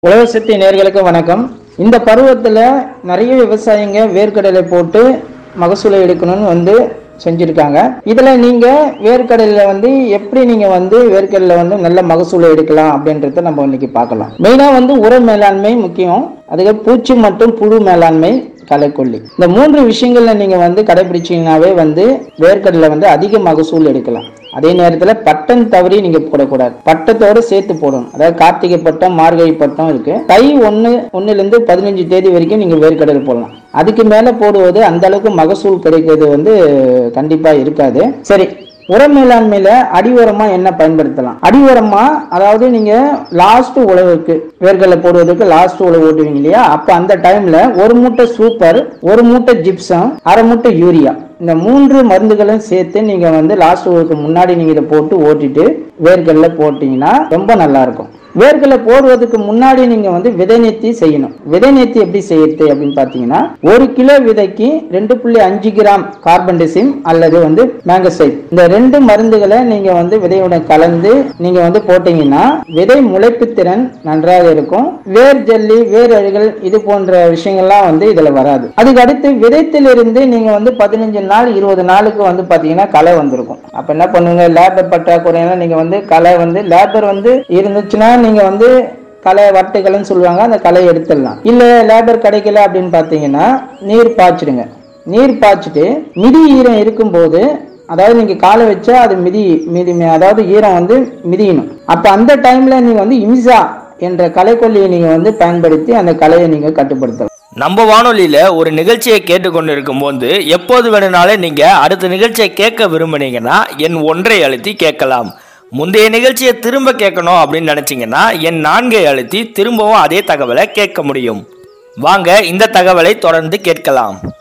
உழவு சக்தி நேர்களுக்கு வணக்கம் இந்த பருவத்தில் நிறைய விவசாயிங்க வேர்க்கடலை போட்டு மகசூலை எடுக்கணும்னு வந்து செஞ்சுருக்காங்க இதில் நீங்கள் வேர்க்கடலில் வந்து எப்படி நீங்கள் வந்து வேர்க்கடலில் வந்து நல்ல மகசூலை எடுக்கலாம் அப்படின்றத நம்ம இன்னைக்கு பார்க்கலாம் மெயினாக வந்து உர மேலாண்மை முக்கியம் அதுக்கு பூச்சி மற்றும் புழு மேலாண்மை களைக்கொல்லி இந்த மூன்று விஷயங்கள்ல நீங்க வந்து கடைபிடிச்சீங்கன்னாவே வந்து வேர்க்கடலை வந்து அதிக மகசூல் எடுக்கலாம் அதே நேரத்தில் பட்டம் தவறி நீங்க போடக்கூடாது பட்டத்தோடு சேர்த்து போடணும் அதாவது கார்த்திகை பட்டம் மார்கழி பட்டம் இருக்கு தை ஒன்று ஒன்னுலேருந்து பதினஞ்சு தேதி வரைக்கும் நீங்க வேர்க்கடலை போடலாம் அதுக்கு மேலே போடுவது அந்த அளவுக்கு மகசூல் கிடைக்கிறது வந்து கண்டிப்பா இருக்காது சரி உர மேலாண்மையில அடி உரமா என்ன பயன்படுத்தலாம் அடி உரமா அதாவது நீங்க லாஸ்ட் உழவுக்கு வேர்க்கடலை போடுவதற்கு லாஸ்ட் உழவு ஓட்டுவீங்க இல்லையா அப்ப அந்த டைம்ல ஒரு மூட்டை சூப்பர் ஒரு மூட்டை ஜிப்சம் அரை மூட்டை யூரியா இந்த மூன்று மருந்துகளும் சேர்த்து நீங்க வந்து லாஸ்ட் உழவுக்கு முன்னாடி நீங்க இதை போட்டு ஓட்டிட்டு வேர்க்கடலை போட்டீங்கன்னா ரொம்ப நல்லா இருக்கும் வேர்க்கடலை போடுவதற்கு முன்னாடி நீங்க வந்து விதை நேர்த்தி செய்யணும் விதை நேர்த்தி எப்படி செய்யறது அப்படின்னு பாத்தீங்கன்னா ஒரு கிலோ விதைக்கு ரெண்டு புள்ளி அஞ்சு கிராம் கார்பன்டசிம் அல்லது வந்து மேங்கசைட் இந்த ரெண்டு மருந்துகளை நீங்க வந்து விதையுடன் கலந்து நீங்க வந்து போட்டீங்கன்னா விதை முளைப்பு திறன் நன்றாக இருக்கும் வேர் ஜல்லி வேர் அழுகல் இது போன்ற விஷயங்கள்லாம் வந்து இதுல வராது அதுக்கு அடுத்து விதைத்திலிருந்து நீங்க வந்து பதினஞ்சு நாள் இருபது நாளுக்கு வந்து பாத்தீங்கன்னா களை வந்திருக்கும் அப்ப என்ன பண்ணுங்க லேபர் பற்றாக்குறையில நீங்க வந்து களை வந்து லேபர் வந்து இருந்துச்சுன்னா நீங்க வந்து களை வட்டைகள்னு சொல்லுவாங்க அந்த களையை எடுத்துடலாம் இல்ல லேபர் கிடைக்கல அப்படின்னு பாத்தீங்கன்னா நீர் பாய்ச்சிடுங்க நீர் பாய்ச்சிட்டு மிதி ஈரம் இருக்கும்போது அதாவது நீங்க காலை வச்சா அது மிதி மிதி அதாவது ஈரம் வந்து மிதியணும் அப்ப அந்த டைம்ல நீங்க வந்து இம்சா என்ற களைக்கொல்லியை நீங்க வந்து பயன்படுத்தி அந்த களையை நீங்க கட்டுப்படுத்தலாம் நம்ம வானொலியில ஒரு நிகழ்ச்சியை கேட்டுக்கொண்டு இருக்கும்போது எப்போது வேணும்னாலும் நீங்க அடுத்த நிகழ்ச்சியை கேட்க விரும்புனீங்கன்னா என் ஒன்றை அழுத்தி கேட்கலாம் முந்தைய நிகழ்ச்சியை திரும்ப கேட்கணும் அப்படின்னு நினைச்சீங்கன்னா என் நான்கை அழுத்தி திரும்பவும் அதே தகவலை கேட்க முடியும் வாங்க இந்த தகவலை தொடர்ந்து கேட்கலாம்